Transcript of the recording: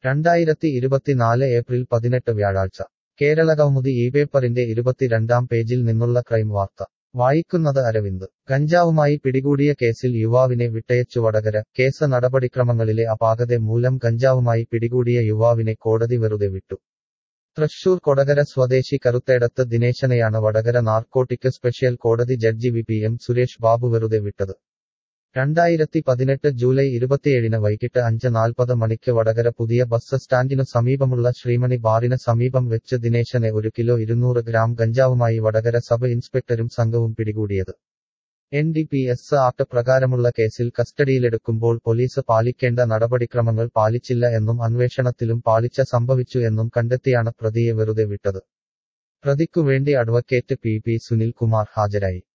രണ്ടായിരത്തി ഇരുപത്തിനാല് ഏപ്രിൽ പതിനെട്ട് വ്യാഴാഴ്ച കേരളകൗമുദി ഈ പേപ്പറിന്റെ ഇരുപത്തിരണ്ടാം പേജിൽ നിന്നുള്ള ക്രൈം വാർത്ത വായിക്കുന്നത് അരവിന്ദ് ഗഞ്ചാവുമായി പിടികൂടിയ കേസിൽ യുവാവിനെ വിട്ടയച്ചു വടകര കേസ് നടപടിക്രമങ്ങളിലെ അപാകത മൂലം ഗഞ്ചാവുമായി പിടികൂടിയ യുവാവിനെ കോടതി വെറുതെ വിട്ടു തൃശൂർ കൊടകര സ്വദേശി കറുത്തേടത്ത് ദിനേശനെയാണ് വടകര നാർക്കോട്ടിക് സ്പെഷ്യൽ കോടതി judge V P M Suresh Babu വെറുതെ വിട്ടത് രണ്ടായിരത്തി പതിനെട്ട് ജൂലൈ ഇരുപത്തിയേഴിന് വൈകിട്ട് അഞ്ച് നാൽപ്പത് മണിക്ക് വടകര പുതിയ ബസ് സ്റ്റാൻഡിനു സമീപമുള്ള ശ്രീമണി ബാറിന് സമീപം വെച്ച് ദിനേശനെ ഒരു കിലോ ഇരുന്നൂറ് ഗ്രാം ഗഞ്ചാവുമായി വടകര സബ് ഇൻസ്പെക്ടറും സംഘവും പിടികൂടിയത് N D P S act പ്രകാരമുള്ള കേസിൽ കസ്റ്റഡിയിലെടുക്കുമ്പോൾ പോലീസ് പാലിക്കേണ്ട നടപടിക്രമങ്ങൾ പാലിച്ചില്ല എന്നും അന്വേഷണത്തിലും പാളിച്ച സംഭവിച്ചു എന്നും കണ്ടെത്തിയാണ് പ്രതിയെ വെറുതെ വിട്ടത് പ്രതിക്കുവേണ്ടി അഡ്വക്കേറ്റ് പി പി സുനിൽകുമാർ ഹാജരായി